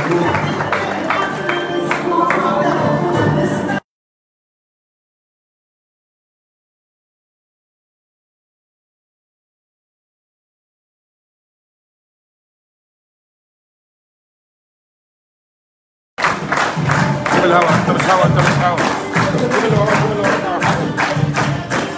جيب الهوا انت مش هوا انت مش هوا جيب اللي وراك جيب اللي وراك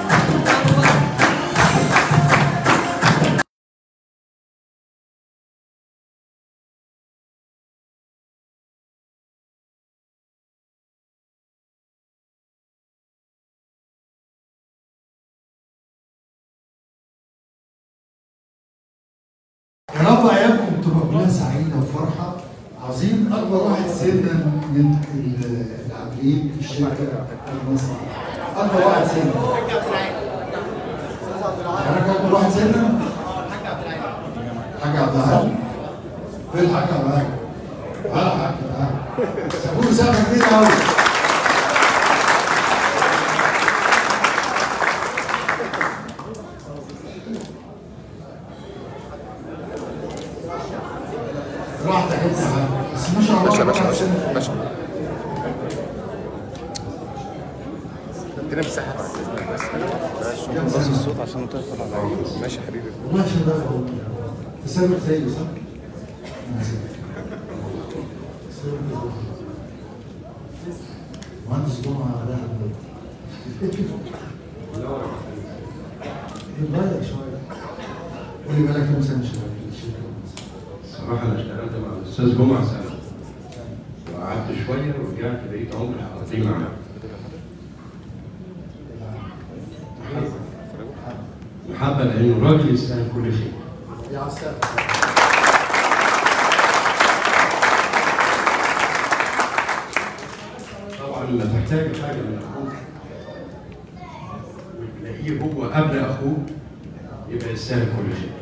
يا رب ايامكم تبقى كلها سعيده وفرحه عظيم اكبر واحد سنا من ال- العاملين في الشركه المصنع اكبر واحد سنا حضرتك اكبر واحد سنا حاج عبد العال فين الحاج عبد العال؟ تعالى يا حاج تعالى سابوا له سقفه كبيره قوي راحتك انت يا حاج بس ما شاء الله باشا باشا واحد باشا سنا. باشا ادينا مساحه بعد اذنك بس بس الصوت عشان تطلع على ماشي يا حبيبي والله عشان ده بقول تسابق زيه صح؟ أنا سابق. تسابق زيه. مهندس جمعة ده يتغير شوية قولي بالك كام سنة شغال في الشركة صراحة أنا اشتغلت مع الأستاذ جمعة سنة وقعدت شوية ورجعت بقيت عمري حضرتين معاه محبة لأنه راجل يستاهل كل خير يا عسكر طبعا لما تحتاج حاجة من أخوك وتلاقيه هو قبل أخوك يبقى يستاهل كل خير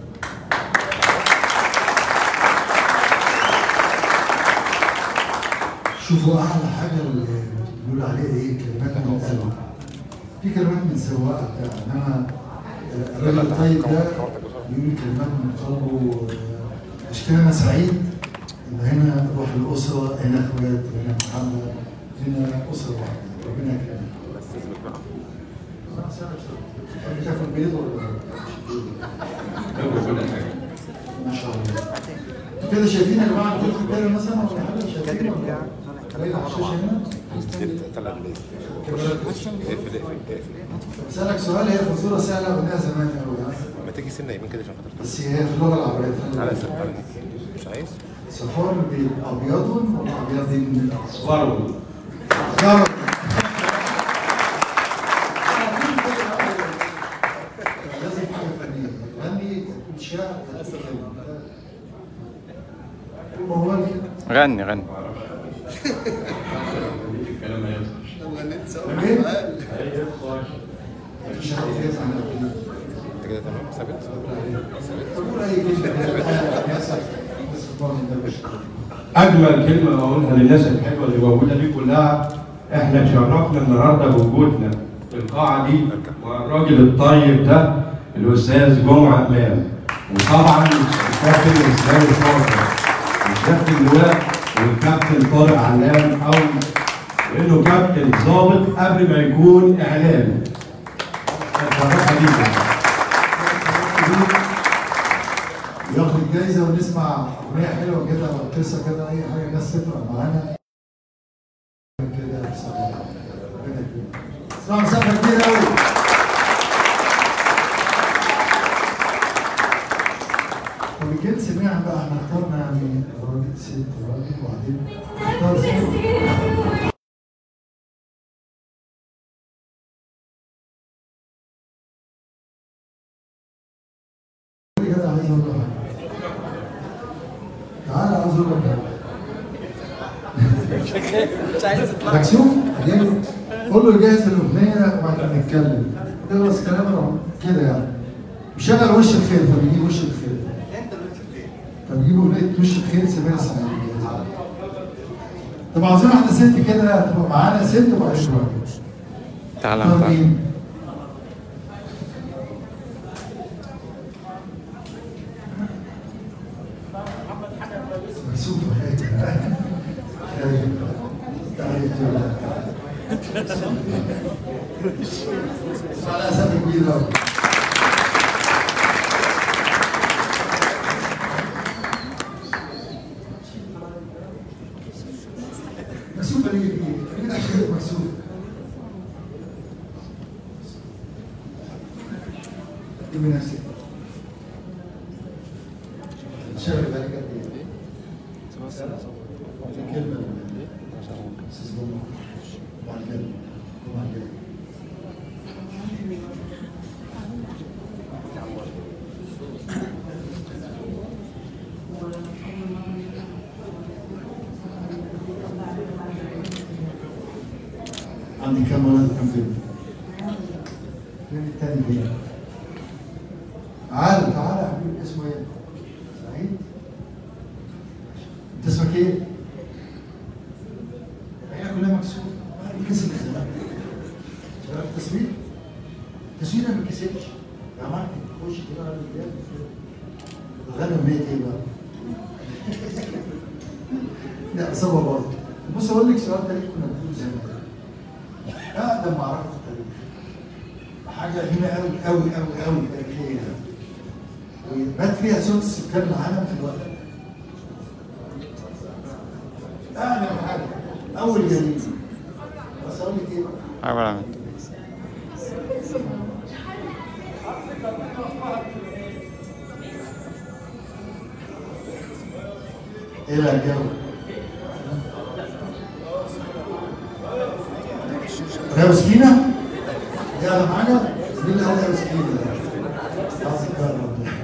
شوفوا احلى حاجه اللي بنقول عليها ايه كلمات من القلب في كلمات من سواقه بتاع انما الراجل الطيب ده بيقول كلمات من قلبه آه، عشان كده انا سعيد ان هنا روح الاسره هنا اخوات هنا محمد هنا اسره واحده ربنا يكرمك بتاكل بيض ولا ده كل حاجة ما شاء الله انتوا كده شايفين يا جماعه كلكم كده مثلا ولا حاجه شايفين ولا باين على الشاشه هنا طلع الليل كاميرات اقفل اقفل اقفل بسألك سؤال هي فزورة سهلة قلناها زمان قوي ما تيجي سنه يمين كده عشان خاطر بس هي في اللغة العربية تعالى يا سفرني مش عايز صفار بيبقى أبيض ولا أبيض من أصفر غلط لازم حاجة فنية غني تقول شعر تقول كلمة طول ما هو كده غني غني الكلام ما ينفعش ليه؟ مفيش حد يفوز عن الأبيض. انت كده تمام ثابت قول أي كلمة بس سبحان الله أجمل كلمة أقولها للناس الحلوة اللي موجودة دي كلها إحنا اتشرفنا النهاردة بوجودنا في القاعة دي والراجل الطيب ده الأستاذ جمعة إمام وطبعا الكابتن إسلام شاطر والكابتن لواء والكابتن طارق علام أو لأنه كابتن ضابط قبل ما يكون إعلامي. اتشرفنا بيك. ياخد الجايزه ونسمع اغنيه حلوه كده او قصه كده اي حاجه الناس تفرق معانا كده بصراحه ربنا يكرمك. اسمع مسافه كبيره قوي طب الجنس سمعنا بقى احنا اخترنا يعني راجل ست راجل وبعدين اختار ست كده عايز اقول له حاجه تعالى عايز اقول لك حاجه مكسوف ليه؟ قول له جاهز الاغنيه وبعدين نتكلم خلص كلام كده يعني وشغل وش الخير فبيجيب وش الخير فبيجيب اغنيه وش الخير سمير اسماعيل طب عاوزين واحده ست كده تبقى معانا ست وبعدين راجل تعالى طب تعالى مين؟ مكسوف حاجه على اساس كبير قوي مكسوفة ليه دي؟ ليه ده عشان مكسوف؟ قدمي نفسك شغل بالك قد ايه؟ كلمة استاذ بابا وبعد كده وبعد كده عندي كم ولد كم بنت؟ فين التاني فين؟ تعال تعال يا حبيبي اسمه ايه؟ سعيد؟ انت اسمك ايه؟ العيله كلها مكسوفه بتكسب ازاي؟ شغال تصوير؟ تصوير ما بيتكسبش يا معلم خش كده على الرجال الغنم ميت ايه بقى؟ لا اصابه برضه بص اقول لك سؤال تاريخ كنا بنقول زمان اقدم معركه في التاريخ حاجه قديمه قوي قوي قوي قوي تاريخيه ومات فيها ثلث سكان العالم في الوقت ده اقدم حاجه اول جريمه بس اقول لك ايه بقى؟ حاول اعمل ايه الجو؟ يا مسكينة؟ يا أنا معانا؟ مين اللي قال يا مسكينة ده؟ عايز يكرر ده.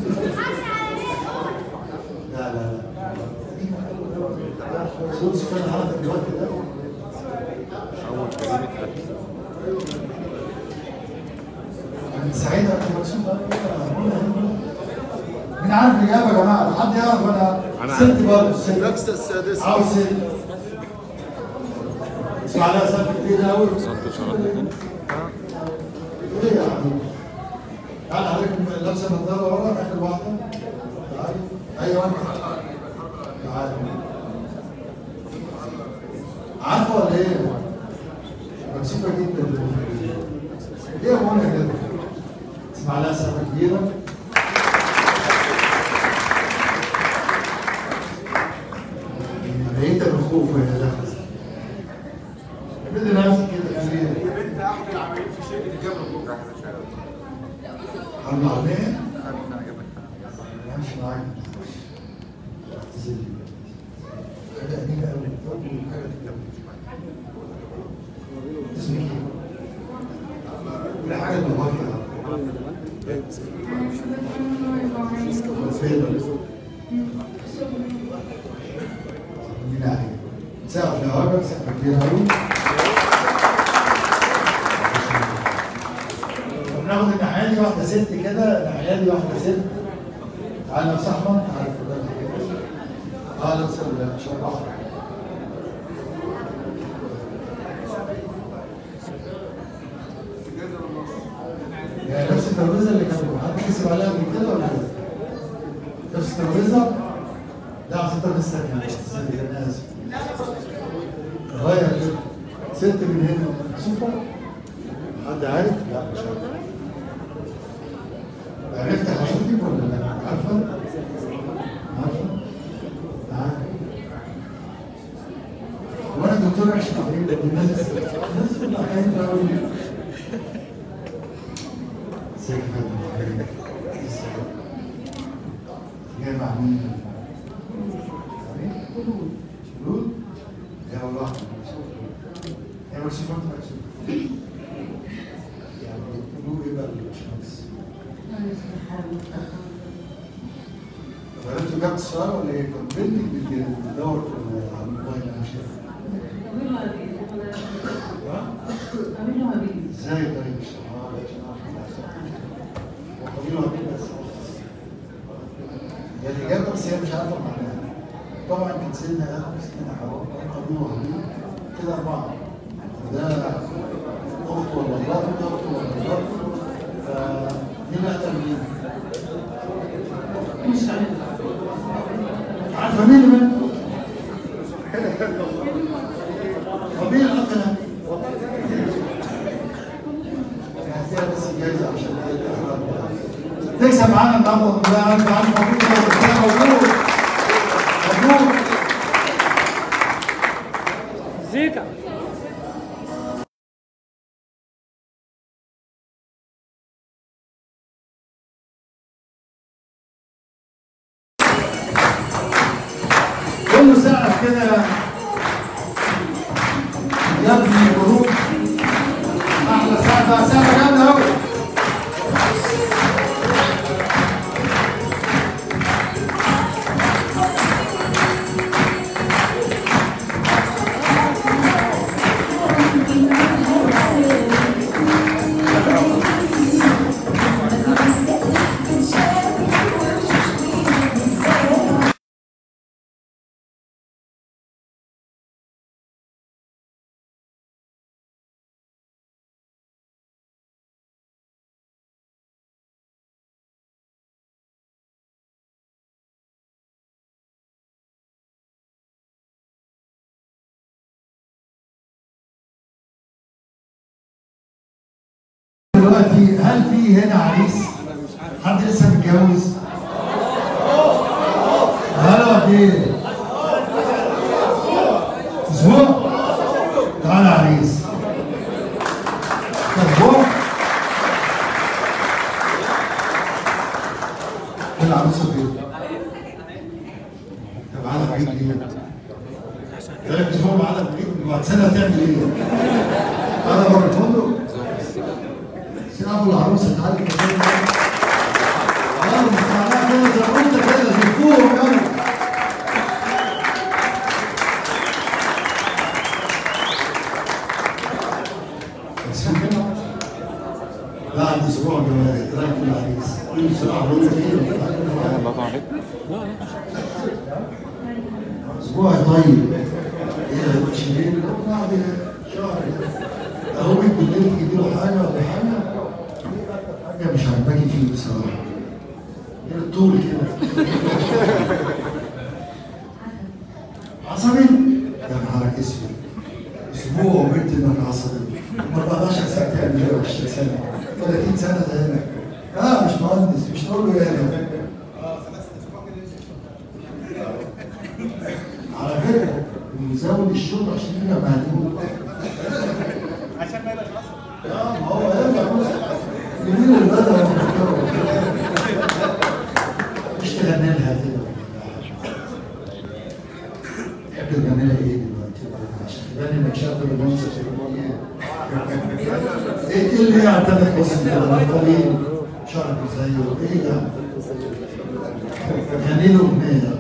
لا لا لا صوت سكان العالم في الوقت ده اول جريمه قتل أنا سعيد أنا مكسوف أوي. مين عارف الإجابة يا جماعة؟ حد يعرف ولا أنا ست عارف. برضه ست نفس السادسة عاوز ست اسمع لها سقف كتير قوي صد شرط لكم ايه يا حبيبي؟ تعال عليكم لابسه نظاره ورا اخر واحده تعال ايوه انت تعال عارفه ولا ايه؟ مكسوفه جدا ليه يا منى كده؟ اسمع لها سقفه كبيره لقيتها بالخوف وهي داخله بدي نفسك كده كبيره بنت احد العاملين في شركه الجبل حرب عالمية؟ مش معاك حاجة قديمة أوي أول حاجة تتكلم اسمك إيه؟ كل حاجة بالواقع فين؟ مين عليك؟ سقف لهواك سقف كبير أوي بناخد الناحية دي واحدة ست كده الناحية دي واحدة ست تعالى يا صاحبي تعالى اتفضل كده اه لا تسوي شرح يعني نفس الترابيزة اللي كانت حد كسب عليها قبل كده ولا ايه؟ نفس الترابيزة؟ لا عشان الترابيزة الثانية أنا آسف غير كده ست من هنا مكسوفة حد عارف؟ لا مش عارف عرفت حضرتك ولا لا؟ عارفة؟ عارفة؟ عارف وانا دكتور اشرف عليك الناس الناس كلها خايفة قوي ازيك يا فندم ازيك؟ جاي مع مين؟ شلول؟ يا والله يا مكسوفة انت مكسوفة يعني بيقولوا ايه بقى الباشمهندس؟ طب عرفتوا جبت السؤال ولا ايه؟ كنت بنتك بتدور في على الموبايل انا مش عارف. ها؟ ازاي طيب مش اه عشان اعرف هو قبيله هابيل بس هي الاجابه بس هي مش عارفه معناها طبعا كان سيدنا ادم سيدنا حواء قبيله هابيل كده اربعه ده اخت ولا مرات ده اخت ولا مرات فمين اقدم مين؟ عارفه مين اللي منهم؟ طب مين الأقنع؟ هديها بس جايزة عشان تكسب معانا النهارده الله ألف عنك مبروك مبروك مبروك زيكا كله سقف كده يا ابني مبروك احلى سقفه سقفه جامده قوي دلوقتي هل في هنا عريس؟ حد لسه متجوز؟ بقاله قد ايه؟ اسبوع؟ تعالى عريس اسبوع؟ فين العروسه فين؟ طب على بعيد ليه؟ ثلاث اسبوع معانا بعيد بعد سنه هتعمل ايه؟ انا بره الفندق سيبوا العروسه تعالي كده اه مستعملها كده زي ما انت كده زفوهم قوي بعد اسبوع جواز رايح في العريس قول بصراحه بقول لك ايه الله عليك اسبوع طيب ايه وحش ليه؟ بعد شهر اهو بالليل تجيب له حاجه ولا حاجه حاجه مش عاجباكي فيه بصراحه كده طول كده عصبي يا نهارك اسود اسبوع وبنت انك عصبي 14 سنه تعمل ايه 20 سنه 30 سنه زيك اه مش مهندس مش تقول له يعني على فكره بنزود الشغل عشان يبقى مهدود عشان ما يبقاش اه ما هو يرجع بص جميل البدن مش تغني لها كده تحب تغني لها ايه دلوقتي عشان تبان انك شاب رومانسي ايه ايه اللي هي عندك اسم كده طويل شعرك زيه ايه ده؟ يعني له اغنيه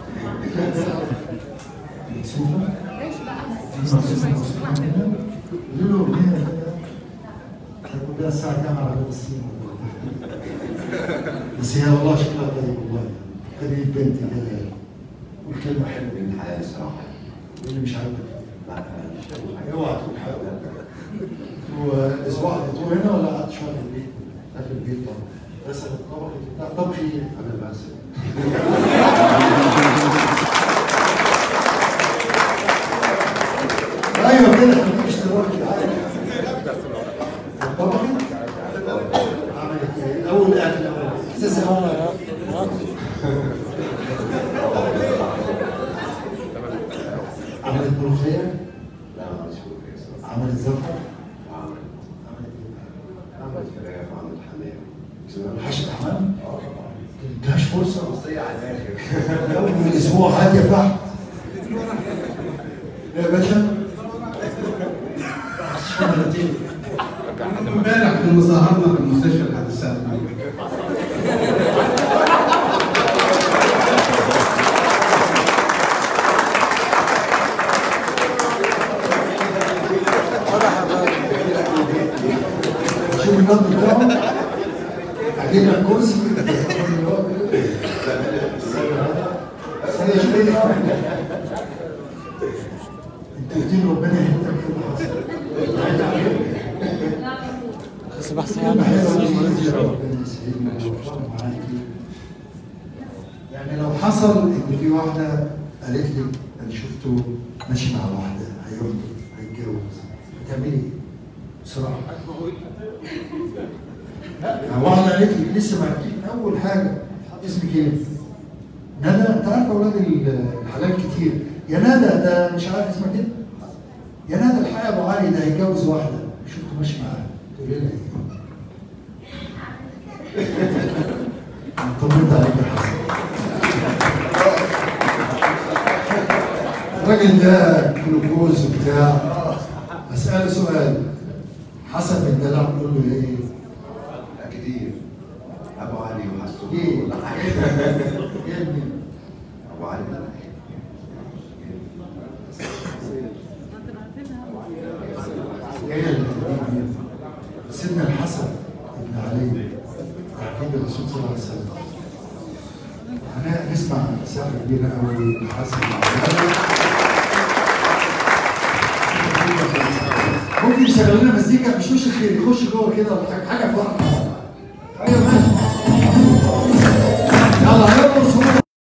مكسوفة؟ مكسوفة له اغنيه كده هيكون بيها الساعه كام على باب السين بس هي والله شكلها طيب والله فكرني بنتي كده والكلمه حلوه من الحياة الصراحة واللي مش عاجبك ما كانش اوعى تقول حاجه واسبوع قضيتوه هنا ولا قعدت شويه في البيت؟ لا في البيت طبعا بس الطبخ لا طبخي أنا بس ايوه كده خليك اشتراك طبخي عملت ايه؟ اول اكل اساسا عملت ملوخيه لا ما عملتش كويس الصراحة. عملت زفر عملت عملت ايه؟ عملت فراخ وعملت حمام حشد حمام ما ادهاش فرصه وصية على الآخر اول اسبوع هات يا فحم يا باشا مرتين امبارح كنا ظهرنا في المستشفى الحادثات شوف النبض بتاعه اجيب لك كرسي هي شوية. انت قلت لي ربنا يهديك كده بس بس ربنا يسعدنا ويوفقنا معاكي. يعني لو حصل ان في واحده قالت لي انا شفته ماشي مع واحده هيخطب هيتجوز هتعملي ايه؟ بسرعه يعني واحده قالت لي لسه ما عرفتيش اول حاجه اسمك ايه؟ ندى انت عارف اولاد الحلال كتير يا ندى ده مش عارف اسمك ايه؟ يا ندى الحقيقه ابو علي ده هيتجوز واحده شفته ماشي معاها تقول لها ايه؟ طمنت عليك يا حسن الراجل ده جلوكوز وبتاع اساله سؤال حسب الدلع نقول له ايه؟ لا كتير ابو علي وحسن ايه؟ ايه ابني؟ ابو علي جايه للتدريب سيدنا الحسن بن علي عقيد الرسول صلى الله عليه وسلم انا نسمع مسافه كبيره قوي الحسن بن علي ممكن يشغل لنا مزيكا مش وش الخير يخش جوه كده ولا حاجه حاجه فرح ايوه ماشي يلا يلا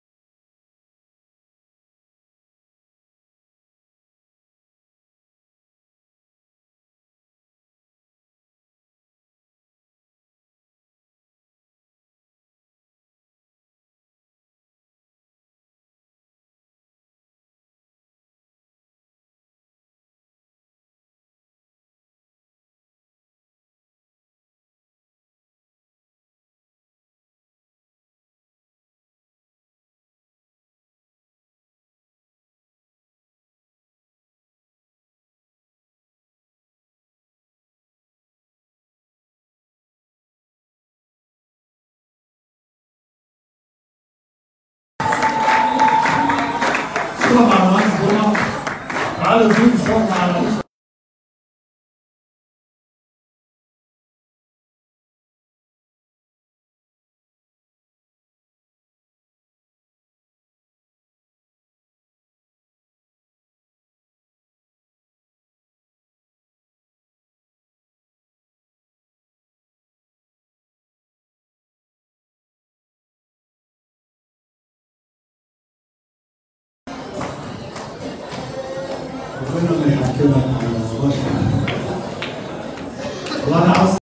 صلى على النبي تعالوا زيد صلى على النبي ربنا ما يحكمك على وجهك والله انا عاوز